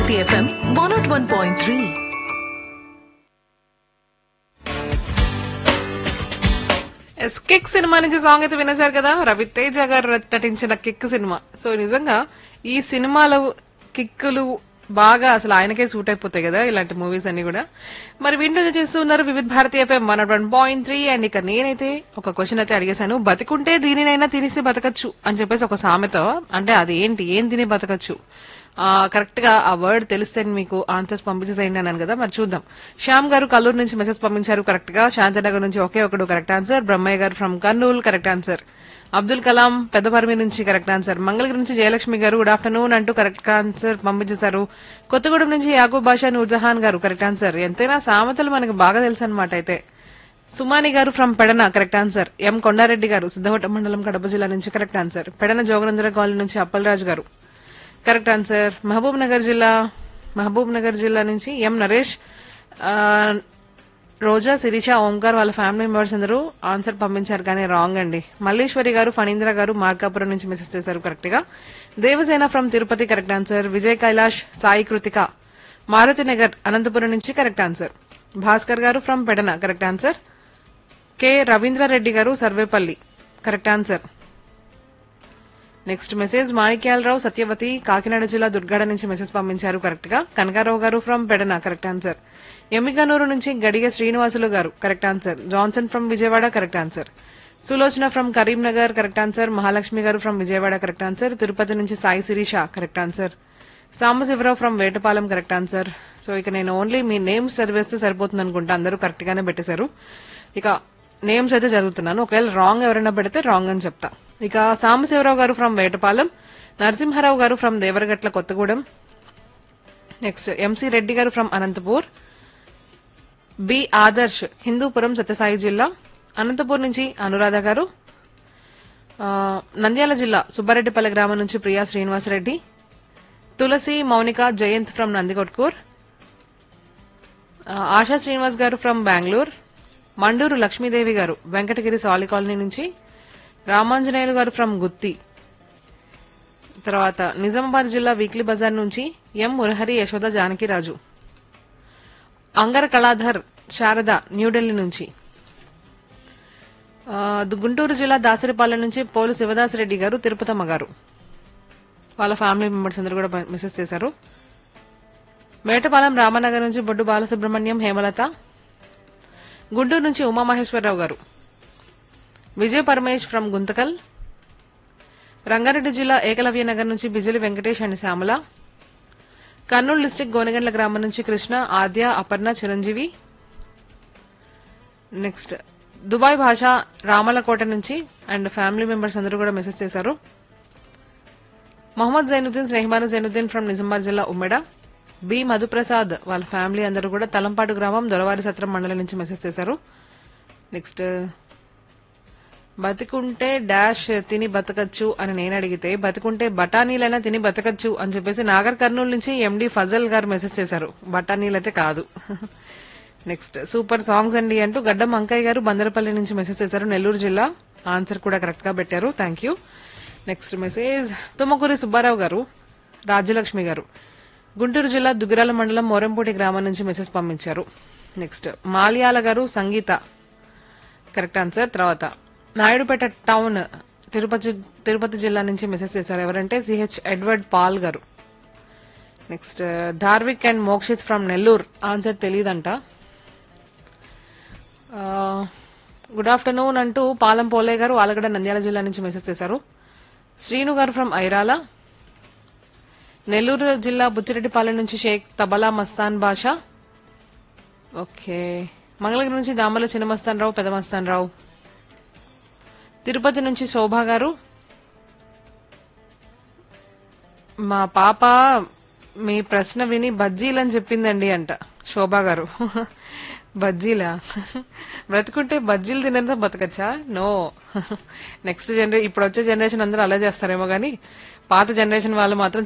Bharati FM one nought one point three yes kick cinema నుంచి song అయితే వినేశారు కదా రవితేజ గారు నటించిన కిక్ సినిమా సో నిజంగా ఈ సినిమాలో కిక్కులు బాగా అసలు ఆయనకే సూట్ అయిపోతాయి కదా ఇలాంటి మూవీస్ అన్ని కూడా మరి వింటూ చేస్తూ ఉన్నారు వివిధ భారతీయ FM one one point three and ఇక నేనైతే ఒక క్వశ్చన్ అయితే అడిగేశాను బతికుంటే దీనినైనా తినేసి బతకచ్చు అని చెప్పేసి ఒక సామెత అంటే అది ఏంటి ఏం తిని బతకచ్చు కరెక్ట్ గా ఆ వర్డ్ తెలిస్తే మీకు ఆన్సర్స్ పంపించేసేయండి అన్నాను కదా మరి చూద్దాం శ్యామ్ గారు కల్లూరు నుంచి మెసేజ్ పంపించారు కరెక్ట్ గా శాంతినగర్ నుంచి ఒకే ఒకడు correct answer Brahmaiah garu from Kurnool correct answer Abdul Kalam Peddaparmi నుంచి కరెక్ట్ ఆన్సర్ మంగళగిరి నుంచి జయలక్ష్మి గారు గుడ్ ఆఫ్టర్నూన్ అంటూ కరెక్ట్ ఆన్సర్ పంపించేశారు కొత్తగూడెం నుంచి యాకూబ్ బాషా నూర్జహాన్ గారు కరెక్ట్ ఆన్సర్ ఎంతైనా సామెతలు మనకి బాగా తెలుసు అనమాట అయితే Sumani garu from Pedana correct answer M Kondareddy garu Siddhavata మండలం కడప జిల్లా నుంచి correct answer Pedana Joganandra colony నుంచి అప్పలరాజు గారు కరెక్ట్ ఆన్సర్ మహబూబ్ నగర్ జిల్లా మహబూబ్ నగర్ జిల్లా నుంచి ఎం నరేష్ ఆ, రోజా శిరీష ఓంకార్ వాళ్ళ ఫ్యామిలీ మెంబర్స్ అందరూ ఆన్సర్ పంపించారు కానీ రాంగ్ అండి మల్లేశ్వరి గారు ఫణీంద్ర గారు మార్కాపురం నుంచి మెసేజ్ చేశారు కరెక్ట్ గా Devasena from Tirupati correct answer Vijay Kailash Sai Kruthika Maruthi Nagar Anantapuram నుంచి correct answer Bhaskar garu from Pedana correct answer K Ravindrareddy garu Sarvepalli correct answer next message Manikyalarao Satyavathi Kakinada జిల్లా దుర్గాడ నుంచి మెసేజ్ పంపించారు కరెక్ట్ గా Kanakarao garu from Pedana correct answer Emmiganur నుంచి Gadiga Srinivasulu garu correct answer Johnson from Vijayawada correct answer Sulochana from Karimnagar correct answer Mahalakshmi garu from Vijayawada correct answer Tirupati నుంచి Sai Sirisha correct answer Sambasivarao from Vetapalem correct answer so ఇక నేను only మీ names చదివేస్తే సరిపోతుంది అనుకుంటా అందరూ కరెక్ట్ గానే పెట్టేశారు ఇక నేమ్స్ అయితే చదువుతున్నాను ఒకవేళ రాంగ్ ఎవరైనా పెడితే రాంగ్ అని చెప్తా ఇక సాంబశివరావు గారు from Vetapalem Narasimharao garu from Devaragatla Kothagudem next M C Reddy garu from Anantapur B Adarsh Hindupuram Satyasai జిల్లా అనంతపూర్ నుంచి అనురాధ గారు ఆ, నంద్యాల జిల్లా సుబ్బారెడ్డిపల్లి గ్రామం నుంచి ప్రియా శ్రీనివాసరెడ్డి తులసి మౌనిక జయంత్ ఫ్రమ్ నందికొట్కూర్ ఆ, ఆశా శ్రీనివాస్ గారు ఫ్రమ్ బెంగళూరు మండూరు లక్ష్మీదేవి గారు వెంకటగిరి సాలి కాలనీ నుంచి రామాంజనేయులు గారు ఫ్రమ్ గుత్తి తర్వాత నిజామాబాద్ జిల్లా వీక్లీ బజార్ నుంచి ఎం మురహరి యశోద జానకిరాజు అంగర కళాధర్ శారద న్యూఢిల్లీ నుంచి ఆ, దు- గుంటూరు జిల్లా దాసరిపాలెం నుంచి పోలు శివదాసరెడ్డి గారు తిరుపతమ్మ గారు వాళ్ళ ఫ్యామిలీ మెంబర్స్ అందరూ కూడా మెసేజ్ చేశారు మేటపాలెం రామనగర్ నుంచి బొడ్డు బాలసుబ్రహ్మణ్యం హేమలత గుంటూరు నుంచి ఉమామహేశ్వరరావు గారు విజయ్ పరమేష్ ఫ్రమ్ గుంతకల్ రంగారెడ్డి జిల్లా ఏకలవ్య నగర్ నుంచి బిజిలి వెంకటేష్ అండ్ శ్యామల కర్నూలు డిస్టిక్ గోనెగండ్ల గ్రామం నుంచి కృష్ణ ఆద్య అపర్ణ చిరంజీవి నెక్స్ట్ దుబాయ్ భాష రామలకోట నుంచి అండ్ ఫ్యామిలీ మెంబర్స్ అందరూ కూడా మెసేజ్ చేశారు మొహమ్మద్ జైనుద్దీన్ స్నేహబాను జైనుద్దీన్ ఫ్రమ్ నిజామాబాద్ జిల్లా ఉమ్మెడ బి మధుప్రసాద్ వాళ్ళ ఫ్యామిలీ అందరూ కూడా తలంపాడు గ్రామం దొరవారి సత్రం మండలం నుంచి మెసేజ్ చేశారు నెక్స్ట్ బతికుంటే డాష్ తిని బతకచ్చు అని నేను అడిగితే బతికుంటే బఠానీలైనా తిని బతకచ్చు అని చెప్పేసి నాగర్ కర్నూలు నుంచి ఎండి ఫజల్ గారు మెసేజ్ చేశారు బఠానీలైతే కాదు నెక్స్ట్ సూపర్ సాంగ్స్ అండి అంటూ గడ్డం అంకయ్య గారు బందరపల్లి నుంచి మెసేజ్ చేశారు నెల్లూరు జిల్లా ఆన్సర్ కూడా కరెక్ట్ గా పెట్టారు thank you next message Tummakuri Subbarao garu Rajyalakshmi గారు గుంటూరు జిల్లా దుగ్గిరాల మండలం మోరంపూటి గ్రామం నుంచి మెసేజ్ పంపించారు నెక్స్ట్ మాలియాల గారు సంగీత కరెక్ట్ ఆన్సర్ తర్వాత నాయుడుపేట టౌన్ తిరుపతి తిరుపతి జిల్లా నుంచి మెసేజ్ చేశారు ఎవరంటే C H Edward Paul garu next Dharvik and Mokshit from Nellore answer తెలియదంట గుడ్ ఆఫ్టర్నూన్ అంటూ పాలం పోలే గారు ఆలగడ నంద్యాల జిల్లా నుంచి మెసేజ్ చేశారు శ్రీను గారు ఫ్రమ్ ఐరాల నెల్లూరు జిల్లా బుచ్చిరెడ్డిపాలెం నుంచి షేక్ తబలా మస్తాన్ బాషా ఓకే మంగళగిరి నుంచి దామల చిన్న మస్తాన్ రావు పెద్ద మస్తాన్ రావు తిరుపతి నుంచి శోభా గారు మా పాప మీ ప్రశ్న విని బజ్జీలని చెప్పిందండి అంట శోభా గారు బజ్జీలా బ్రతుకుంటే బజ్జీలు తినేంత బతకచ్చా నో నెక్స్ట్ జనరేషన్ ఇప్పుడు వచ్చే జనరేషన్ అందరూ అలా చేస్తారేమో కానీ పాత జనరేషన్ వాళ్ళు మాత్రం